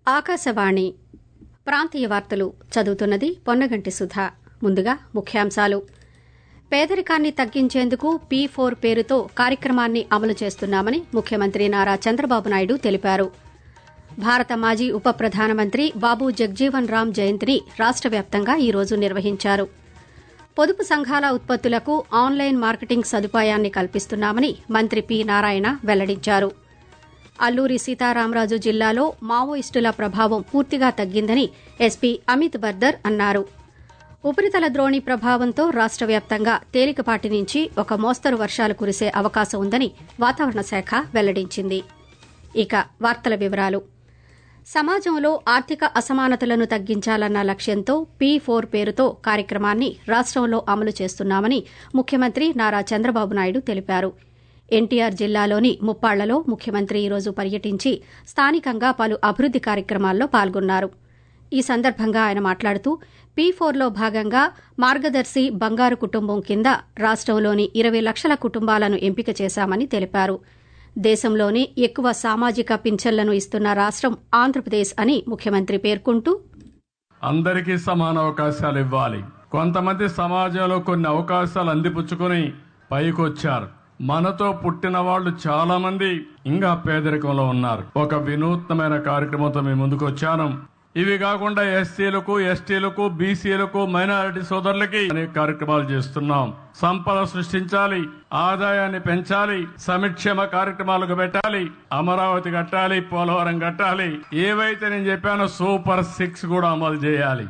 ఆకాశవాణి ప్రాంతీయ వార్తలు చదువుతున్నది పొన్నగంటి సుధా ముందుగా ముఖ్యాంశాలు పేదరికాన్ని తగ్గించేందుకు పీ ఫోర్ పేరుతో కార్యక్రమాన్ని అమలు చేస్తున్నామని ముఖ్యమంత్రి నారా చంద్రబాబు నాయుడు తెలిపారు భారత మాజీ ఉప ప్రధానమంత్రి బాబు జగ్జీవన్ రామ్ జయంతిని రాష్ట వ్యాప్తంగా ఈ రోజు నిర్వహించారు పొదుపు సంఘాల ఉత్పత్తులకు ఆన్లైన్ మార్కెటింగ్ సదుపాయాన్ని కల్పిస్తున్నామని మంత్రి పి నారాయణ వెల్లడించారు అల్లూరి సీతారామరాజు జిల్లాలో మావోయిస్టుల ప్రభావం పూర్తిగా తగ్గిందని ఎస్పీ అమిత్ బర్దర్ అన్నారు ఉపరితల ద్రోణి ప్రభావంతో రాష్ట వ్యాప్తంగా తేలికపాటి నుంచి ఒక మోస్తరు వర్షాలు కురిసే అవకాశం ఉందని వాతావరణ శాఖ వెల్లడించింది ఇక వార్తల వివరాలు సమాజంలో ఆర్థిక అసమానతలను తగ్గించాలన్న లక్ష్యంతో పీ ఫోర్ పేరుతో కార్యక్రమాన్ని రాష్టంలో అమలు చేస్తున్నామని ముఖ్యమంత్రి నారా చంద్రబాబు నాయుడు తెలిపారు ఎన్టీఆర్ జిల్లాలోని ముప్పాళ్లలో ముఖ్యమంత్రి ఈరోజు పర్యటించి స్థానికంగా పలు అభివృద్ది కార్యక్రమాల్లో పాల్గొన్నారు ఈ సందర్భంగా ఆయన మాట్లాడుతూ పీ ఫోర్లో భాగంగా మార్గదర్శి బంగారు కుటుంబం కింద రాష్టంలోని ఇరవై లక్షల కుటుంబాలను ఎంపిక చేశామని తెలిపారు దేశంలోనే ఎక్కువ సామాజిక పింఛన్లను ఇస్తున్న రాష్టం ఆంధ్రప్రదేశ్ అని ముఖ్యమంత్రి పేర్కొంటూ అందరికీ సమాన అవకాశాలు ఇవ్వాలి కొంతమంది సమాజంలో కొన్ని అవకాశాలు అందిపుచ్చుకొని పైకొచ్చారు మనతో పుట్టిన వాళ్ళు చాలా మంది ఇంకా పేదరికంలో ఉన్నారు ఒక వినూత్నమైన కార్యక్రమంతో మేము ముందుకు వచ్చాను ఇవి కాకుండా ఎస్సీలకు ఎస్టీలకు బీసీలకు మైనారిటీ సోదరులకి అనేక కార్యక్రమాలు చేస్తున్నాం సంపద సృష్టించాలి ఆదాయాన్ని పెంచాలి సంక్షేమ కార్యక్రమాలకు పెట్టాలి అమరావతి కట్టాలి పోలవరం కట్టాలి ఏవైతే నేను చెప్పానో సూపర్ సిక్స్ కూడా అమలు చేయాలి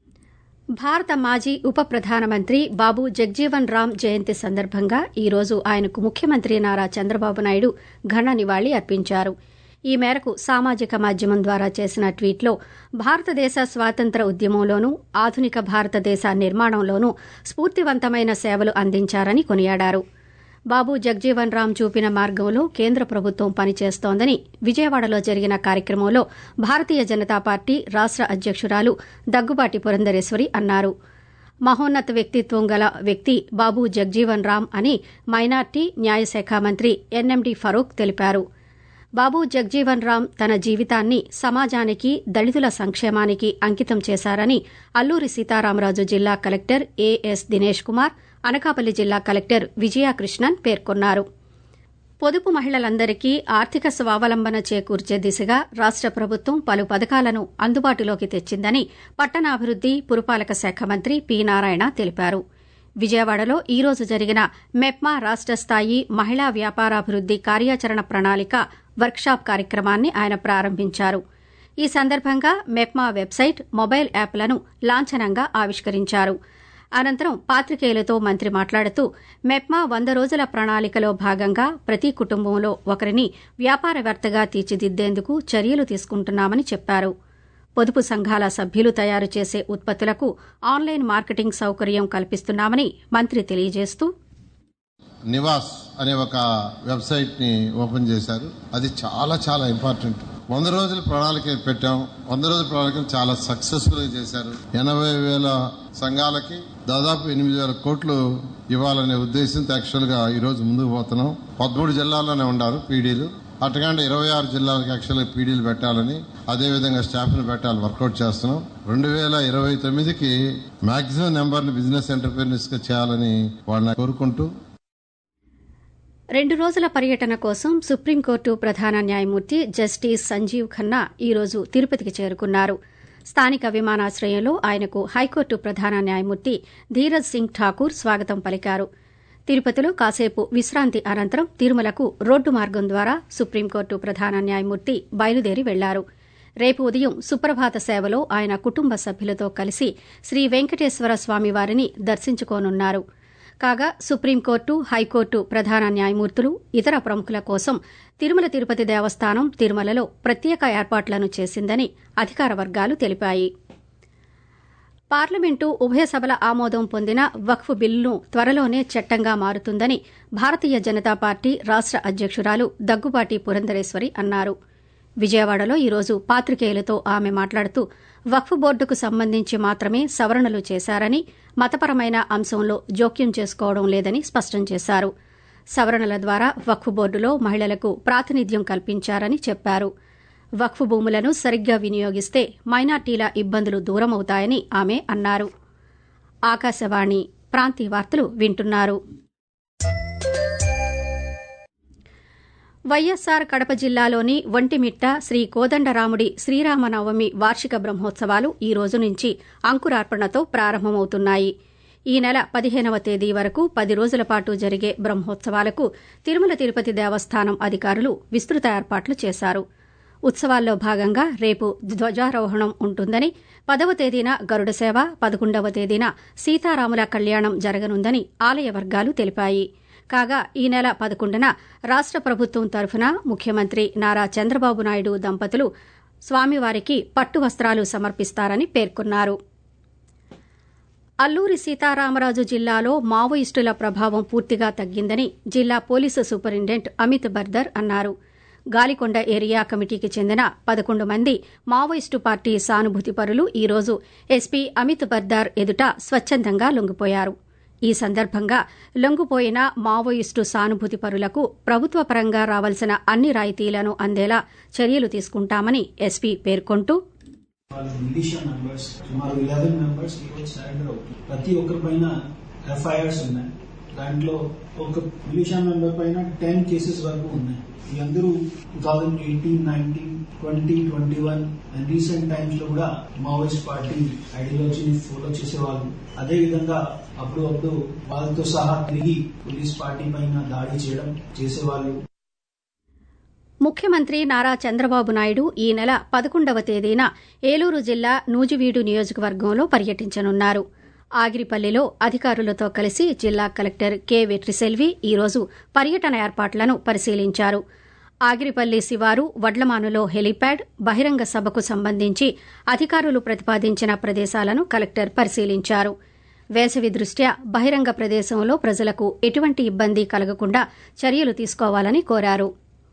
భారత మాజీ ఉప ప్రధానమంత్రి బాబు జగ్జీవన్ రామ్ జయంతి సందర్భంగా ఈ రోజు ఆయనకు ముఖ్యమంత్రి నారా చంద్రబాబు నాయుడు ఘన నివాళి అర్పించారు ఈ మేరకు సామాజిక మాధ్యమం ద్వారా చేసిన ట్వీట్లో భారతదేశ స్వాతంత్ర ఉద్యమంలోనూ ఆధునిక భారతదేశ నిర్మాణంలోనూ స్ఫూర్తివంతమైన సేవలు అందించారని కొనియాడారు బాబు జగ్జీవన్ రామ్ చూపిన మార్గంలో కేంద్ర ప్రభుత్వం పనిచేస్తోందని విజయవాడలో జరిగిన కార్యక్రమంలో భారతీయ జనతా పార్టీ రాష్ట అధ్యకురాలు దగ్గుబాటి పురంధరేశ్వరి అన్నారు మహోన్నత వ్యక్తిత్వం గల వ్యక్తి బాబు జగ్జీవన్ రామ్ అని మైనార్టీ న్యాయశాఖ మంత్రి ఎన్ఎండి ఫరూక్ తెలిపారు బాబు జగ్జీవన్ రామ్ తన జీవితాన్ని సమాజానికి దళితుల సంక్షేమానికి అంకితం చేశారని అల్లూరి సీతారామరాజు జిల్లా కలెక్టర్ ఏఎస్ దినేష్ కుమార్ అనకాపల్లి జిల్లా కలెక్టర్ విజయాకృష్ణన్ పేర్కొన్నారు పొదుపు మహిళలందరికీ ఆర్థిక స్వావలంబన చేకూర్చే దిశగా రాష్ట ప్రభుత్వం పలు పథకాలను అందుబాటులోకి తెచ్చిందని పట్టణాభివృద్ది పురపాలక శాఖ మంత్రి పి నారాయణ తెలిపారు విజయవాడలో ఈ రోజు జరిగిన మెప్మా రాష్ట స్థాయి మహిళా వ్యాపారాభివృద్ది కార్యాచరణ ప్రణాళిక వర్క్షాప్ కార్యక్రమాన్ని ఆయన ప్రారంభించారు ఈ సందర్భంగా మెప్మా వెబ్సైట్ మొబైల్ యాప్లను లాంఛనంగా ఆవిష్కరించారు అనంతరం పాత్రికేయులతో మంత్రి మాట్లాడుతూ మెప్మా వంద రోజుల ప్రణాళికలో భాగంగా ప్రతి కుటుంబంలో ఒకరిని వ్యాపారవేత్తగా తీర్చిదిద్దేందుకు చర్యలు తీసుకుంటున్నామని చెప్పారు పొదుపు సంఘాల సభ్యులు తయారు చేసే ఉత్పత్తులకు ఆన్లైన్ మార్కెటింగ్ సౌకర్యం కల్పిస్తున్నామని మంత్రి తెలియజేస్తూ నివాస్ అనే ఒక వెబ్సైట్ ని ఓపెన్ చేశారు అది చాలా చాలా ఇంపార్టెంట్ వంద రోజుల ప్రణాళిక పెట్టాం వంద రోజుల ప్రణాళికను చాలా సక్సెస్ఫుల్ గా చేశారు ఎనభై వేల సంఘాలకి దాదాపు ఎనిమిది వేల కోట్లు ఇవ్వాలనే ఉద్దేశంతో యాక్చువల్ గా ఈ రోజు ముందుకు పోతున్నాం పదమూడు జిల్లాల్లోనే ఉన్నారు పీడీలు అటుకంటే ఇరవై ఆరు జిల్లాలకు యాక్చువల్గా పీడీలు పెట్టాలని అదేవిధంగా స్టాఫ్ను పెట్టాలని వర్కౌట్ చేస్తున్నాం రెండు వేల ఇరవై తొమ్మిదికి మాక్సిమం నెంబర్ని బిజినెస్ ఎంటర్ప్రీనర్స్ గా చేయాలని వాళ్ళని కోరుకుంటూ రెండు రోజుల పర్యటన కోసం సుప్రీంకోర్టు ప్రధాన న్యాయమూర్తి జస్టిస్ సంజీవ్ ఖన్నా ఈ రోజు తిరుపతికి చేరుకున్నారు స్థానిక విమానాశ్రయంలో ఆయనకు హైకోర్టు ప్రధాన న్యాయమూర్తి ధీరజ్ సింగ్ ఠాకూర్ స్వాగతం పలికారు తిరుపతిలో కాసేపు విశ్రాంతి అనంతరం తిరుమలకు రోడ్డు మార్గం ద్వారా సుప్రీంకోర్టు ప్రధాన న్యాయమూర్తి బయలుదేరి వెళ్లారు రేపు ఉదయం సుప్రభాత సేవలో ఆయన కుటుంబ సభ్యులతో కలిసి శ్రీ వెంకటేశ్వర స్వామివారిని దర్శించుకోనున్నారు కాగా సుప్రీంకోర్టు హైకోర్టు ప్రధాన న్యాయమూర్తులు ఇతర ప్రముఖుల కోసం తిరుమల తిరుపతి దేవస్థానం తిరుమలలో ప్రత్యేక ఏర్పాట్లను చేసిందని అధికార వర్గాలు తెలిపాయి పార్లమెంటు ఉభయ సభల ఆమోదం పొందిన వక్ఫ్ బిల్లును త్వరలోనే చట్టంగా మారుతుందని భారతీయ జనతా పార్టీ రాష్ట అధ్యకురాలు దగ్గుబాటి పురంధరేశ్వరి అన్నారు విజయవాడలో ఈరోజు పాత్రికేయులతో ఆమె మాట్లాడుతూ వక్ఫ్ బోర్డుకు సంబంధించి మాత్రమే సవరణలు చేశారని మతపరమైన అంశంలో జోక్యం చేసుకోవడం లేదని స్పష్టం చేశారు సవరణల ద్వారా వక్ఫ్ బోర్డులో మహిళలకు ప్రాతినిధ్యం కల్పించారని చెప్పారు వక్ఫ్ భూములను సరిగ్గా వినియోగిస్తే మైనార్టీల ఇబ్బందులు దూరమవుతాయని ఆమె అన్నారు ఆకాశవాణి ప్రాంతీయ వార్తలు వింటున్నారు వైఎస్సార్ కడప జిల్లాలోని ఒంటిమిట్ట శ్రీ కోదండరాముడి శ్రీరామనవమి వార్షిక బ్రహ్మోత్సవాలు ఈ రోజు నుంచి అంకురార్పణతో ప్రారంభమవుతున్నాయి ఈ నెల పదిహేనవ తేదీ వరకు పది రోజుల పాటు జరిగే బ్రహ్మోత్సవాలకు తిరుమల తిరుపతి దేవస్థానం అధికారులు విస్తృత ఏర్పాట్లు చేశారు ఉత్సవాల్లో భాగంగా రేపు ధ్వజారోహణం ఉంటుందని పదవ తేదీన గరుడ సేవ పదకొండవ తేదీన సీతారాముల కళ్యాణం జరగనుందని ఆలయ వర్గాలు తెలిపాయి కాగా ఈ నెల పదకొండున రాష్ట ప్రభుత్వం తరఫున ముఖ్యమంత్రి నారా చంద్రబాబు నాయుడు దంపతులు స్వామివారికి పట్టు వస్త్రాలు సమర్పిస్తారని పేర్కొన్నారు అల్లూరి సీతారామరాజు జిల్లాలో మావోయిస్టుల ప్రభావం పూర్తిగా తగ్గిందని జిల్లా పోలీసు సూపరింటెండెంట్ అమిత్ బర్దర్ అన్నారు గాలికొండ ఏరియా కమిటీకి చెందిన పదకొండు మంది మావోయిస్టు పార్టీ సానుభూతి పరులు ఈరోజు ఎస్పీ అమిత్ బర్దార్ ఎదుట స్వచ్చందంగా లొంగిపోయారు ఈ సందర్భంగా లొంగిపోయిన మావోయిస్టు సానుభూతి పరులకు ప్రభుత్వ పరంగా రావాల్సిన అన్ని రాయితీలను అందేలా చర్యలు తీసుకుంటామని ఎస్పీ పేర్కొంటూ వాళ్ళు మిలిషియా మెంబర్స్ సుమారు ఇలెవెన్ మెంబర్స్ ఈరోజు సరెండర్ అవుతుంది ప్రతి ఒక్కరి పైన ఎఫ్ఐఆర్స్ ఉన్నాయి దాంట్లో ఒక మిలిషియా మెంబర్ పైన టెన్ కేసెస్ వరకు ఉన్నాయి ఈ అందరూ two thousand eighteen nineteen twenty twenty one and recent times లో కూడా మావోయిస్ట్ పార్టీ ఐడియాలజీని ఫాలో చేసేవాళ్ళు అదే విధంగా అప్పుడు అప్పుడు వాళ్ళతో సహా తిరిగి పోలీస్ పార్టీ పైన దాడి చేయడం చేసేవాళ్ళు ముఖ్యమంత్రి నారా చంద్రబాబు నాయుడు ఈ నెల పదకొండవ తేదీన ఏలూరు జిల్లా నూజివీడు నియోజకవర్గంలో పర్యటించనున్నారు ఆగిరిపల్లిలో అధికారులతో కలిసి జిల్లా కలెక్టర్ కె వెట్రిసెల్వి ఈరోజు పర్యటన ఏర్పాట్లను పరిశీలించారు ఆగిరిపల్లి శివారు వడ్లమానులో హెలీప్యాడ్ బహిరంగ సభకు సంబంధించి అధికారులు ప్రతిపాదించిన ప్రదేశాలను కలెక్టర్ పరిశీలించారు వేసవి దృష్ట్యా బహిరంగ ప్రదేశంలో ప్రజలకు ఎటువంటి ఇబ్బంది కలగకుండా చర్యలు తీసుకోవాలని కోరారు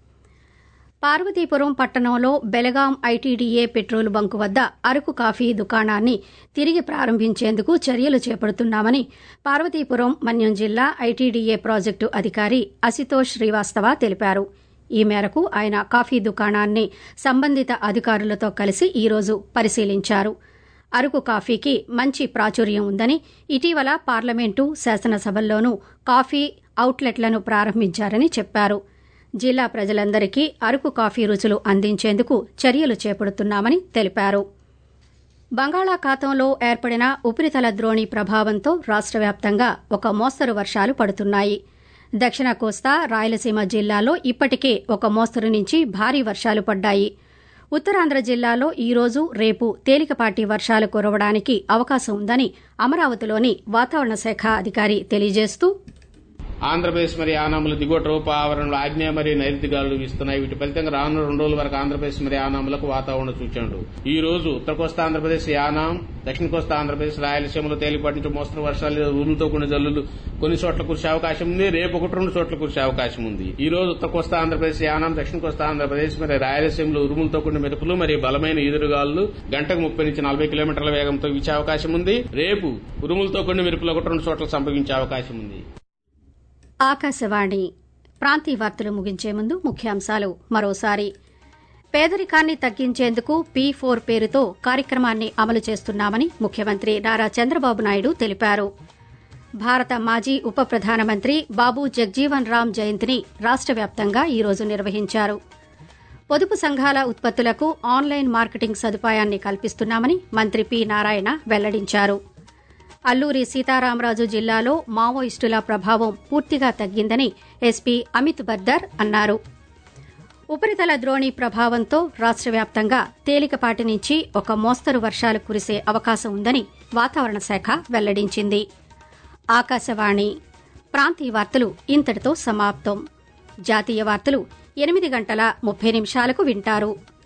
పార్వతీపురం పట్టణంలో బెలగాం ఐటీడీఏ పెట్రోల్ బంకు వద్ద అరకు కాఫీ దుకాణాన్ని తిరిగి ప్రారంభించేందుకు చర్యలు చేపడుతున్నామని పార్వతీపురం మన్యం జిల్లా ఐటీడీఏ ప్రాజెక్టు అధికారి అసితోష్ శ్రీవాస్తవ తెలిపారు ఈ మేరకు ఆయన కాఫీ దుకాణాన్ని సంబంధిత అధికారులతో కలిసి ఈరోజు పరిశీలించారు అరకు కాఫీకి మంచి ప్రాచుర్యం ఉందని ఇటీవల పార్లమెంటు శాసనసభల్లోనూ కాఫీ అవుట్లెట్లను ప్రారంభించారని చెప్పారు జిల్లా ప్రజలందరికీ అరకు కాఫీ రుచులు అందించేందుకు చర్యలు చేపడుతున్నామని తెలిపారు బంగాళాఖాతంలో ఏర్పడిన ఉపరితల ద్రోణి ప్రభావంతో రాష్ట్ర వ్యాప్తంగా ఒక మోస్తరు వర్షాలు పడుతున్నాయి దక్షిణ కోస్తా రాయలసీమ జిల్లాలో ఇప్పటికే ఒక మోస్తరు నుంచి భారీ వర్షాలు పడ్డాయి ఉత్తరాంధ్ర జిల్లాలో ఈ రోజు రేపు తేలికపాటి వర్షాలు కురవడానికి అవకాశం ఉందని అమరావతిలోని వాతావరణ శాఖ అధికారి తెలియజేస్తూ ఆంధ్రప్రదేశ్ మరియు యానాముల దిగువ రూప ఆవరణలో ఆగ్నేయ మరియు నైరుతి గాలులు వీస్తున్నాయి వీటి ఫలితంగా రానున్న రెండు రోజుల వరకు ఆంధ్రప్రదేశ్ మరియు యానాములకు వాతావరణ సూచనలు ఈ రోజు ఉత్తర కోస్తా ఆంధ్రప్రదేశ్ యానాం దక్షిణ కోస్తా ఆంధ్రప్రదేశ్ రాయలసీమలో తేలిపాటి నుంచి మోస్తరు వర్షాలు ఉరుములతో కూడిన జల్లులు కొన్ని చోట్ల కురిసే అవకాశం ఉంది రేపు ఒకటి రెండు చోట్ల కురిసే అవకాశం ఉంది ఈ రోజు ఉత్తర కోస్తా ఆంధ్రప్రదేశ్ యానాం దక్షిణ కోస్తా ఆంధ్రప్రదేశ్ మరియు రాయలసీమలో ఉరుములతో కూడిన మెరుపులు మరియు బలమైన ఈదురుగాలు గంటకు ముప్పై నుంచి నలభై కిలోమీటర్ల వేగంతో వీచే అవకాశం ఉంది రేపు ఉరుములతో కూడిన మెరుపులు ఒకటి రెండు చోట్ల సంభవించే అవకాశం ఉంది ఆకాశవాణి ప్రాంతీయ వార్తలు ముగించే ముందు ముఖ్యాంశాలు మరోసారి పేదరికాన్ని తగ్గించేందుకు పీ ఫోర్ పేరుతో కార్యక్రమాన్ని అమలు చేస్తున్నామని ముఖ్యమంత్రి నారా చంద్రబాబు నాయుడు తెలిపారు భారత మాజీ ఉప ప్రధానమంత్రి బాబు జగ్జీవన్ రామ్ జయంతిని రాష్ట వ్యాప్తంగా ఈరోజు నిర్వహించారు పొదుపు సంఘాల ఉత్పత్తులకు ఆన్లైన్ మార్కెటింగ్ సదుపాయాన్ని కల్పిస్తున్నామని మంత్రి పి నారాయణ వెల్లడించారు అల్లూరి సీతారామరాజు జిల్లాలో మావోయిస్టుల ప్రభావం పూర్తిగా తగ్గిందని ఎస్పీ అమిత్ బర్దర్ అన్నారు ఉపరితల ద్రోణి ప్రభావంతో రాష్ట్ర వ్యాప్తంగా తేలికపాటి నుంచి ఒక మోస్తరు వర్షాలు కురిసే అవకాశం ఉందని వాతావరణ శాఖ వెల్లడించింది ఆకాశవాణి ప్రాంతీయ వార్తలు ఇంతటితో సమాప్తం జాతీయ వార్తలు ఎనిమిది గంటల ముప్పై నిమిషాలకు వింటారు